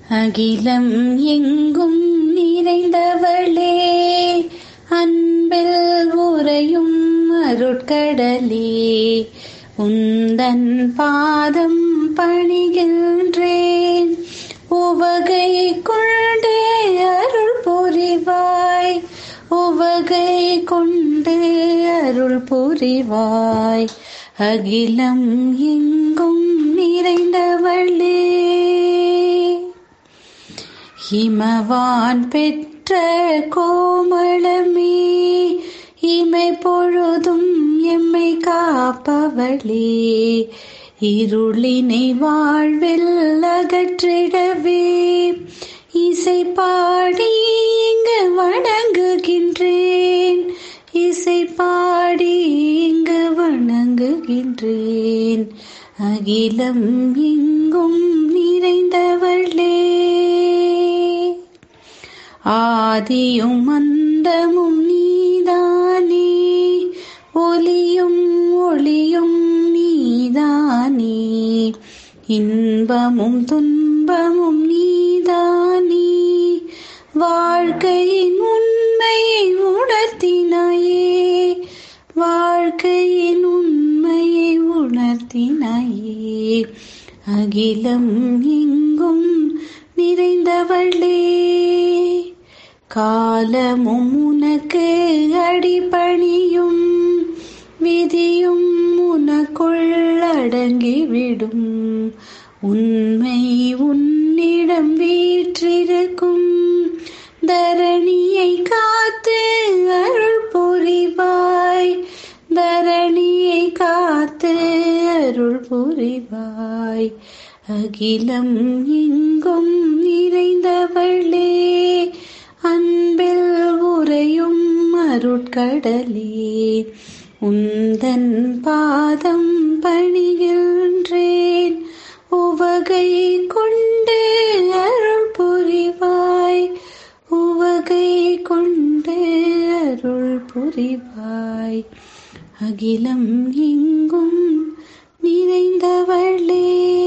அகிலம் எங்கும் நிறைந்தவளே அன்பில் உறையும் அருட்கடலே உந்தன் பாதம் பணிகின்றேன் உவகை கொண்டே அருள் புரிவாய் உவகை கொண்டு அருள் புரிவாய் அகிலம் எங்கும் நிறைந்தவளே ஹிமவான் பெற்ற கோமளமே இமை பொழுதும் எம்மை காப்பவளே இருளினை வாழ்வில் அகற்றிடவே இசை பாடி இங்கு வணங்குகின்றேன் இசை பாடி இங்கு வணங்குகின்றேன் அகிலம் எங்கும் நிறைந்தவளே ஆதியும் அந்தமும் நீதானே ஒலியும் ஒளியும் நீதானே இன்பமும் துன்பமும் நீதானே வாழ்க்கையின் உண்மையை உணர்த்தினாயே வாழ்க்கையின் உண்மையை உணர்த்தினாயே அகிலம் எங்கும் நிறைந்தவளே காலமும் உனக்கு அடிபணியும் விதியும் உனக்குள் அடங்கிவிடும் உண்மை உன்னிடம் வீற்றிருக்கும் தரணியை காத்து அருள் புரிவாய் தரணியை காத்து அருள் புரிவாய் அகிலம் எங்கும் நிறைந்தவளே அன்பில் உறையும் அருட்கடலே உந்தன் பாதம் பணிகின்றேன் உவகை கொண்டு அருள் புரிவாய் உவகை கொண்டு அருள் புரிவாய் அகிலம் எங்கும் நிறைந்தவளே